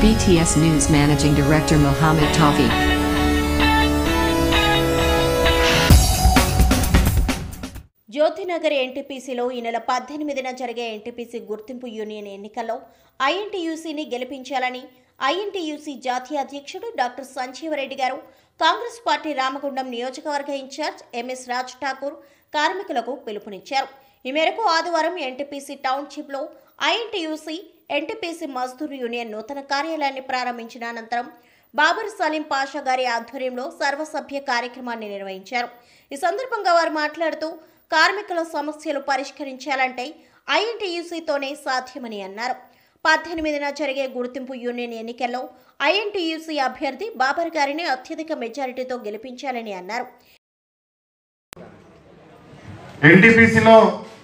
BTS News Managing Director Mohammed Tawfiq. Jyothinagar ఎన్టీపీసీలో ఈ నెల పద్దెనిమిదిన జరిగే ఎన్టీపీసీ గుర్తింపు యూనియన్ ఎన్నికల్లో ఐఎన్టీయూసీని గెలిపించాలని ఐఎన్టీయూసీ జాతీయ అధ్యక్షుడు డాక్టర్ సంజీవరెడ్డి గారు కాంగ్రెస్ పార్టీ రామగుండం నియోజకవర్గ ఇన్ఛార్జ్ ఎంఎస్ రాజ్ ఠాకూర్ కార్మికులకు పిలుపునిచ్చారు ఈ మేరకు ఆదివారం ఎన్టీపీసీ టౌన్షిప్లో ఐఎన్టీయూసీ ఎన్టీపీసీ మజ్దూర్ యూనియన్ నూతన కార్యాలయాన్ని ప్రారంభించిన అనంతరం బాబర్ సలీం పాషా గారి ఆధ్వర్యంలో సర్వసభ్య కార్యక్రమాన్ని నిర్వహించారు ఈ సందర్భంగా వారు మాట్లాడుతూ కార్మికుల సమస్యలు పరిష్కరించాలంటే ఐఎన్టీయూసీతోనే సాధ్యమని అన్నారు పద్దెనిమిదిన జరిగే గుర్తింపు యూనియన్ ఎన్నికల్లో ఐఎన్టీయూసీ అభ్యర్థి బాబర్ గారిని అత్యధిక మెజారిటీతో గెలిపించాలని అన్నారు ఎన్టీపీసీలో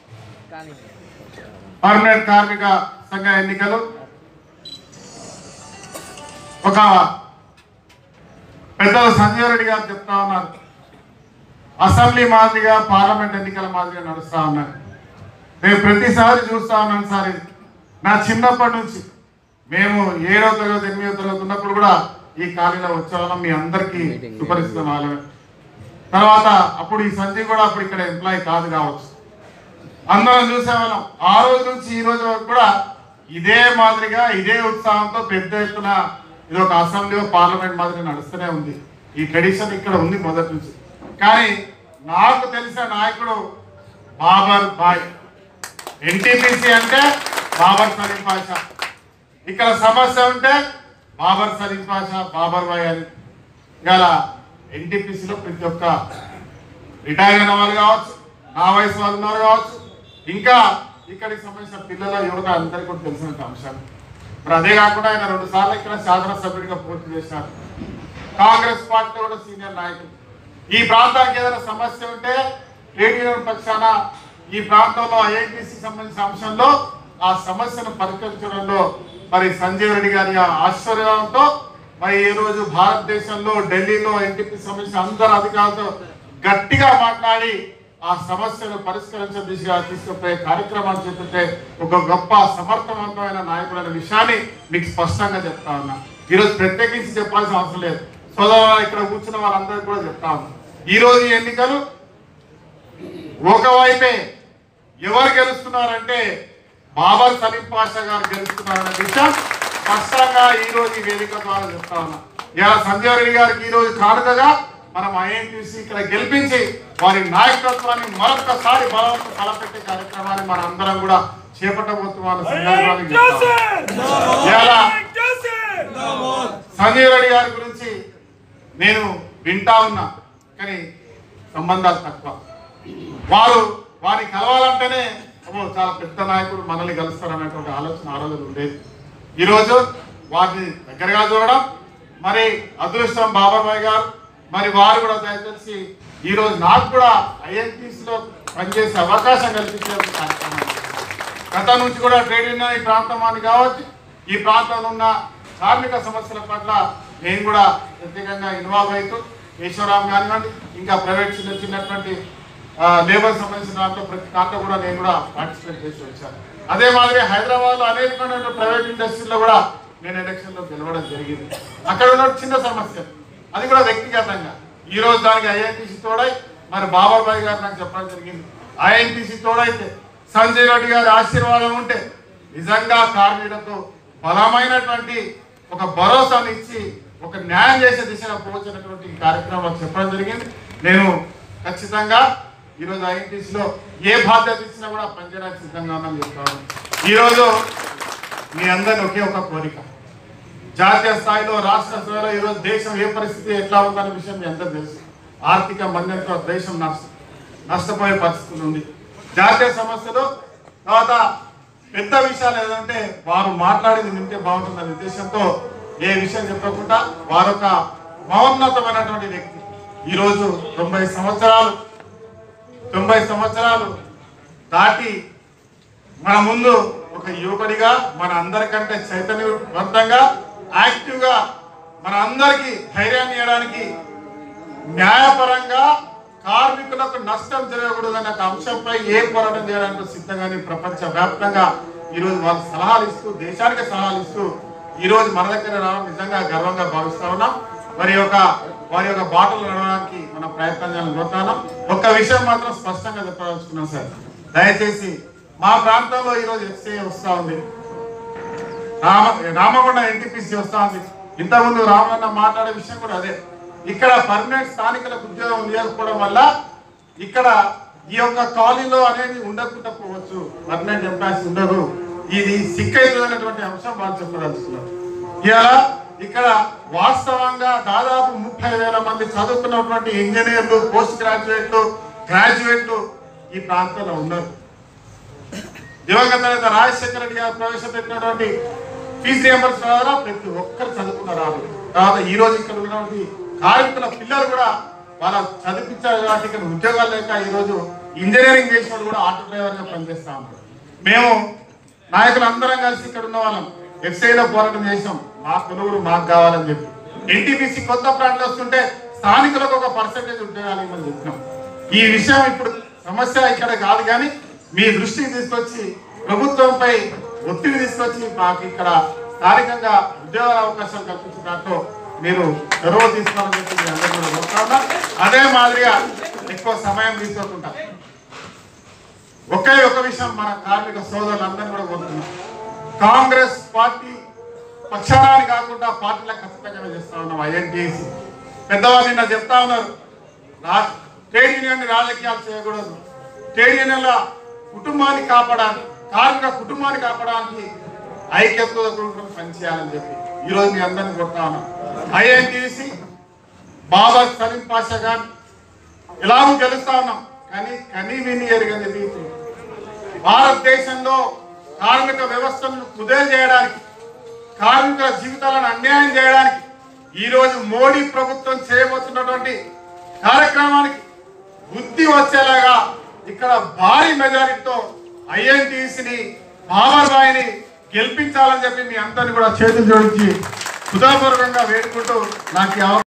పర్మనెంట్ కార్మిక సంఘ ఎన్నికలు ఒక పెద్దలు సంజయ్ రెడ్డి గారు చెప్తా ఉన్నారు అసెంబ్లీ మాదిరిగా పార్లమెంట్ ఎన్నికల మాదిరిగా నడుస్తా ఉన్నారు నేను ప్రతిసారి చూస్తా ఉన్నాను సార్ ఇది నా చిన్నప్పటి నుంచి మేము ఏడో తరగతి ఎనిమిదో తరగతి ఉన్నప్పుడు కూడా ఈ ఖాళీలో వచ్చేవాళ్ళం మీ అందరికీ సుపరిచితం వాళ్ళమే తర్వాత అప్పుడు ఈ సంజయ్ కూడా అప్పుడు ఇక్కడ ఎంప్లాయీ కాదు కావచ్చు అందరం చూసేవాళ్ళం ఆ రోజు నుంచి ఈ రోజు వరకు కూడా ఇదే మాదిరిగా ఇదే ఉత్సాహంతో పెద్ద ఎత్తున ఇది ఒక అసెంబ్లీ పార్లమెంట్ మాదిరి నడుస్తూనే ఉంది ఈ ట్రెడిషన్ ఇక్కడ ఉంది మొదటి నుంచి కానీ నాకు తెలిసిన నాయకుడు బాబర్ బాయ్ ఎన్టీపీసీ అంటే బాబర్ సలీం పాషా ఇక్కడ సమస్య ఉంటే బాబర్ సలీం పాషా బాబర్ బాయ్ అని ఇవాళ ఎన్టీపీసీలో ప్రతి ఒక్క రిటైర్ అయిన వాళ్ళు కావచ్చు నా వయసు వాళ్ళు ఉన్నారు కావచ్చు ఇంకా ఇక్కడికి సంబంధించిన పిల్లల యువత అందరికీ కూడా తెలిసిన అంశాలు మరి అదే కాకుండా ఆయన రెండు సార్లు ఇక్కడ శాసనసభ్యుడిగా పూర్తి చేశారు కాంగ్రెస్ పార్టీ కూడా సీనియర్ నాయకులు ఈ ప్రాంతానికి ఏదైనా సమస్య ఉంటే ట్రేడ్ యూనియన్ పక్షాన ఈ ప్రాంతంలో ఐఐటిసి సంబంధించిన అంశంలో ఆ సమస్యను పరిష్కరించడంలో మరి సంజీవ్ రెడ్డి గారి ఆ ఆశ్చర్యంతో మరి ఈ రోజు భారతదేశంలో ఢిల్లీలో ఎన్టీపీ సంబంధించిన అందరు అధికారులతో గట్టిగా మాట్లాడి ఆ సమస్యను పరిష్కరించే దిశగా తీసుకుపోయే కార్యక్రమాలు చేపట్టే ఒక గొప్ప సమర్థవంతమైన నాయకుడు అనే విషయాన్ని మీకు స్పష్టంగా చెప్తా ఉన్నా ఈరోజు ప్రత్యేకించి చెప్పాల్సిన అవసరం లేదు సోదరు ఇక్కడ కూర్చున్న వాళ్ళందరికీ కూడా చెప్తా ఉన్నా ఈ రోజు ఈ ఎన్నికలు ఒకవైపే ఎవరు గెలుస్తున్నారంటే బాబర్ సలీం పాషా గారు గెలుస్తున్నారనే విషయం స్పష్టంగా ఈ రోజు ఈ వేదిక ద్వారా చెప్తా ఉన్నా ఇలా సంజయ్ రెడ్డి గారికి ఈ రోజు కానుకగా మనం ఐఎన్టీసీ ఇక్కడ గెలిపించి వారి నాయకత్వాన్ని మరొకసారి బలవంత బలపెట్టే కార్యక్రమాన్ని మన అందరం కూడా చేపట్టబోతున్నామని సందర్భాన్ని చెప్తా ఉన్నా. ఇవాళ సంజయ్ రెడ్డి గారి గురించి నేను వింటా ఉన్నా కానీ సంబంధాలు తక్కువ వారు వారిని కలవాలంటేనే అమ్మో చాలా పెద్ద నాయకుడు మనల్ని కలుస్తారు అనేటువంటి ఆలోచన ఆ రోజులు ఉండేది ఈరోజు వారిని దగ్గరగా చూడడం మరి అదృష్టం బాబాబాయ్ గారు మరి వారు కూడా దయచేసి ఈ రోజు నాకు కూడా ఐఎన్టీసీ లో పనిచేసే అవకాశం కల్పించే కార్యక్రమం గత నుంచి కూడా ట్రేడ్ యూనియన్ ఈ ప్రాంతం అని కావచ్చు ఈ ప్రాంతంలో ఉన్న కార్మిక సమస్యల పట్ల నేను కూడా ప్రత్యేకంగా ఇన్వాల్వ్ అవుతూ ఈశ్వరాం కానివ్వండి ఇంకా ప్రైవేట్ చిన్న చిన్నటువంటి లేబర్ సంబంధించిన దాంట్లో ప్రతి దాంట్లో కూడా నేను కూడా పార్టిసిపేట్ చేసి వచ్చాను అదే మాదిరి హైదరాబాద్ లో అనేకమైన ప్రైవేట్ ఇండస్ట్రీలో కూడా నేను ఎలక్షన్ లో గెలవడం జరిగింది అక్కడ ఉన్న చిన్న సమస్య అది కూడా వ్యక్తిగతంగా ఈ రోజు దానికి ఐఎన్టీసీ తోడై మరి బాబాబాయ్ గారు నాకు చెప్పడం జరిగింది ఐఎన్టీసీ తోడైతే సంజయ్ రెడ్డి గారి ఆశీర్వాదం ఉంటే నిజంగా కార్మికులకు బలమైనటువంటి ఒక భరోసాను ఇచ్చి ఒక న్యాయం చేసే దిశగా పోవచ్చినటువంటి ఈ కార్యక్రమం చెప్పడం జరిగింది నేను ఖచ్చితంగా ఈరోజు ఐఎన్టీసీలో ఏ బాధ్యత ఇచ్చినా కూడా పనిచేయడానికి సిద్ధంగా ఉన్నాను చెప్తాను ఈరోజు మీ అందరిని ఒకే ఒక కోరిక జాతీయ స్థాయిలో రాష్ట్ర స్థాయిలో ఈరోజు దేశం ఏ పరిస్థితి ఎట్లా ఉందనే విషయం మీ అందరూ తెలుసు ఆర్థిక మందంతో దేశం నష్ట నష్టపోయే పరిస్థితులు ఉంది జాతీయ సమస్యలు తర్వాత పెద్ద విషయాలు ఏదంటే వారు మాట్లాడింది వింటే బాగుంటుందనే ఉద్దేశంతో ఏ విషయం చెప్పకుండా వారొక మహోన్నతమైనటువంటి వ్యక్తి ఈరోజు తొంభై సంవత్సరాలు తొంభై సంవత్సరాలు దాటి మన ముందు ఒక యువకుడిగా మన అందరికంటే చైతన్యవంతంగా యాక్టివ్గా మన అందరికీ ధైర్యాన్ని ఇవ్వడానికి న్యాయపరంగా కార్మికులకు నష్టం జరగకూడదనే ఒక అంశంపై ఏ పోరాటం చేయడానికి సిద్ధంగానే ప్రపంచ వ్యాప్తంగా ఈరోజు వాళ్ళు సలహాలు ఇస్తూ దేశానికి సలహాలు ఇస్తూ ఈ రోజు మన దగ్గర రావడం నిజంగా గర్వంగా భావిస్తా ఉన్నాం మరి యొక్క వారి యొక్క బాటలు నడవడానికి మనం ప్రయత్నం చేయాలని కోరుతున్నాం ఒక్క విషయం మాత్రం స్పష్టంగా చెప్పదలుచుకున్నాం సార్ దయచేసి మా ప్రాంతంలో ఈ రోజు ఎఫ్సీఏ వస్తా ఉంది రామ రామకొండ ఎన్టీపీసీ వస్తా ఉంది ఇంతకుముందు రామన్న మాట్లాడే విషయం కూడా అదే ఇక్కడ పర్మనెంట్ స్థానికులకు ఉద్యోగం లేకపోవడం వల్ల ఇక్కడ ఈ యొక్క కాలనీలో అనేది ఉండకుండా పోవచ్చు పర్మనెంట్ ఎంప్లాయీస్ ఉండరు ఇది సిక్ అవుతుందనేటువంటి అంశం వాళ్ళు చెప్పదలుచుకున్నారు ఇలా ఇక్కడ వాస్తవంగా దాదాపు ముప్పై వేల మంది చదువుకున్నటువంటి ఇంజనీర్లు పోస్ట్ గ్రాడ్యుయేట్లు గ్రాడ్యుయేట్లు ఈ ప్రాంతంలో ఉన్నారు దివంగత నేత రాజశేఖర రెడ్డి గారు ప్రవేశపెట్టినటువంటి ఫీజు రియంబర్స్ ద్వారా ప్రతి ఒక్కరు చదువుకున్నారు వాళ్ళు తర్వాత ఈ రోజు ఇక్కడ ఉన్నటువంటి కార్మికుల పిల్లలు కూడా వాళ్ళ చదివించారు కాబట్టి ఇక్కడ ఉద్యోగాలు లేక ఈ రోజు ఇంజనీరింగ్ చేసిన వాళ్ళు కూడా ఆటో డ్రైవర్ గా పనిచేస్తా ఉన్నారు మేము నాయకులు అందరం కలిసి ఇక్కడ ఉన్న వాళ్ళం ఎఫ్సైలో పోరాటం చేసాం మా కొనుగోలు మాకు కావాలని చెప్పి ఎన్టీపీసీ కొత్త ప్లాంట్లు వస్తుంటే స్థానికులకు ఒక పర్సెంటేజ్ ఉద్యోగాలు ఇవ్వమని చెప్పినాం ఈ విషయం ఇప్పుడు సమస్య ఇక్కడ కాదు కానీ మీ దృష్టికి తీసుకొచ్చి ప్రభుత్వంపై ఒత్తిడి తీసుకొచ్చి మాకు ఇక్కడ స్థానికంగా ఉద్యోగాల అవకాశాలు కల్పించిన దాంట్లో మీరు చొరవ తీసుకోవాలని చెప్పి మీ అందరూ కూడా కోరుతా ఉన్నా. అదే మాదిరిగా ఎక్కువ సమయం తీసుకోకుండా ఒకే ఒక విషయం మన కార్మిక సోదరులందరినీ కూడా కోరుతున్నాం కాంగ్రెస్ పార్టీ పక్షాన్ని కాకుండా పార్టీలకు ఖచ్చితంగా చేస్తా ఉన్నాం ఐఎన్టీసీ పెద్దవాళ్ళు నిన్న చెప్తా ఉన్నారు రా- ట్రేడ్ యూనియన్ రాజకీయాలు చేయకూడదు ట్రేడ్ యూనియన్ల కుటుంబాన్ని కాపాడాలి కార్మిక కుటుంబాన్ని కాపాడడానికి ఐక్యతతో కూడుకుని పనిచేయాలని చెప్పి ఈ రోజు మీ అందరిని కొడతా ఉన్నాం ఐఎన్టీసీ బాబా సలీం పాషా గారు ఎలాగూ గెలుస్తా ఉన్నాం కానీ కనీ విని ఎరగని రీతి భారతదేశంలో కార్మిక వ్యవస్థను కుదేలు చేయడానికి కార్మికుల జీవితాలను అన్యాయం చేయడానికి ఈ రోజు మోడీ ప్రభుత్వం చేయబోతున్నటువంటి కార్యక్రమానికి బుద్ధి వచ్చేలాగా ఇక్కడ భారీ మెజారిటీతో ఐఎన్టీసీని బాబాబాయిని గెలిపించాలని చెప్పి మీ అందరిని కూడా చేతులు జోడించి హృదయపూర్వకంగా వేడుకుంటూ నాకు ఈ అవకాశం